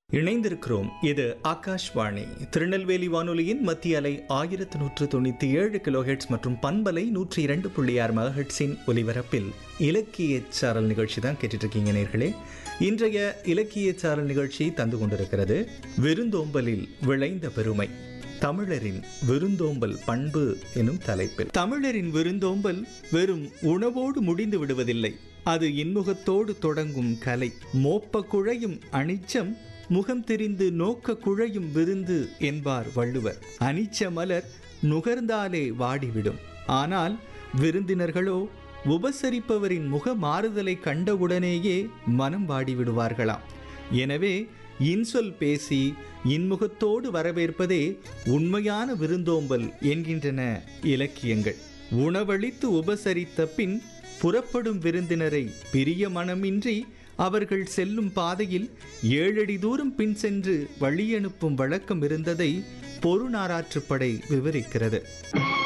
இணைந்திருக்கிறோம் இது ஆகாஷ்வாணி திருநெல்வேலி வானொலியின் மத்திய அலை ஆயிரத்து நூற்று தொண்ணூற்றி ஏழு கிலோஹெட்ஸ் மற்றும் பண்பலை நூற்றி இரண்டு புள்ளி ஆறு மெகாஹெட்ஸின் ஒலிபரப்பில் இலக்கிய சாரல் நிகழ்ச்சி தான் கேட்டுட்டு இருக்கீங்க நேர்களே இன்றைய இலக்கிய சாரல் நிகழ்ச்சி தந்து கொண்டிருக்கிறது விருந்தோம்பலில் விளைந்த பெருமை தமிழரின் விருந்தோம்பல் பண்பு எனும் தலைப்பில் தமிழரின் விருந்தோம்பல் வெறும் உணவோடு முடிந்து விடுவதில்லை அது இன்முகத்தோடு தொடங்கும் கலை மோப்ப குழையும் அனிச்சம் முகம் தெரிந்து நோக்க குழையும் விருந்து என்பார் வள்ளுவர் அனிச்ச மலர் நுகர்ந்தாலே வாடிவிடும் ஆனால் விருந்தினர்களோ உபசரிப்பவரின் முக மாறுதலை கண்டவுடனேயே மனம் வாடிவிடுவார்களாம் எனவே இன்சொல் பேசி இன்முகத்தோடு வரவேற்பதே உண்மையான விருந்தோம்பல் என்கின்றன இலக்கியங்கள் உணவளித்து உபசரித்த பின் புறப்படும் விருந்தினரை பிரிய மனமின்றி அவர்கள் செல்லும் பாதையில் ஏழடி தூரம் பின் சென்று வழியனுப்பும் வழக்கம் இருந்ததை பொருநாராற்றுப்படை விவரிக்கிறது